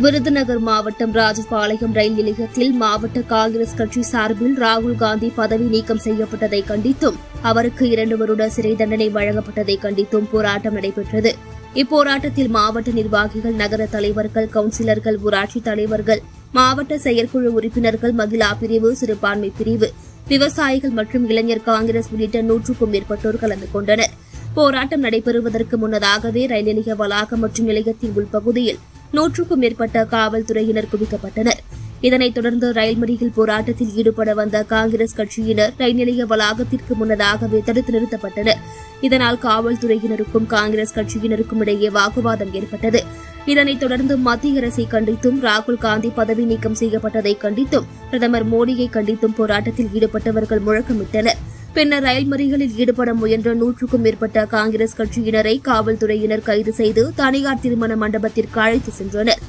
விருதுநகர் மாவட்டம் ராஜபாளையம் ரயில் நிலையத்தில் மாவட்ட காங்கிரஸ் கட்சி சார்பில் ராகுல் காந்தி பதவி நீக்கம் செய்யப்பட்டதை கண்டித்தும் அவருக்கு இரண்டு வருட சிறை தண்டனை வழங்கப்பட்டதை கண்டித்தும் போராட்டம் நடைபெற்றது இப்போராட்டத்தில் மாவட்ட நிர்வாகிகள் நகர தலைவர்கள் கவுன்சிலர்கள் ஊராட்சி தலைவர்கள் மாவட்ட செயற்குழு உறுப்பினர்கள் மகிழா பிரிவு சிறுபான்மை பிரிவு விவசாயிகள் மற்றும் இளைஞர் காங்கிரஸ் உள்ளிட்ட நூற்றுக்கும் மேற்பட்டோர் கலந்து கொண்டனர் போராட்டம் நடைபெறுவதற்கு முன்னதாகவே ரயில் நிலைய வளாகம் மற்றும் நிலையத்தின் உள்பகுதியில் நூற்றுக்கும் மேற்பட்ட காவல்துறையினர் குவிக்கப்பட்டனர் இதனைத் தொடர்ந்து ரயில் மறியல் போராட்டத்தில் ஈடுபட வந்த காங்கிரஸ் கட்சியினர் ரயில் நிலைய வளாகத்திற்கு முன்னதாகவே தடுத்து நிறுத்தப்பட்டனர் இதனால் காவல்துறையினருக்கும் காங்கிரஸ் கட்சியினருக்கும் இடையே வாக்குவாதம் ஏற்பட்டது இதனைத் தொடர்ந்து மத்திய அரசை கண்டித்தும் ராகுல் காந்தி பதவி நீக்கம் செய்யப்பட்டதை கண்டித்தும் பிரதமர் மோடியை கண்டித்தும் போராட்டத்தில் ஈடுபட்டவர்கள் முழக்கமிட்டனர் பின்னர் ரயில் மறியலில் ஈடுபட முயன்ற நூற்றுக்கும் மேற்பட்ட காங்கிரஸ் கட்சியினரை காவல்துறையினர் கைது செய்து தனியார் திருமண மண்டபத்திற்கு அழைத்து சென்றனர்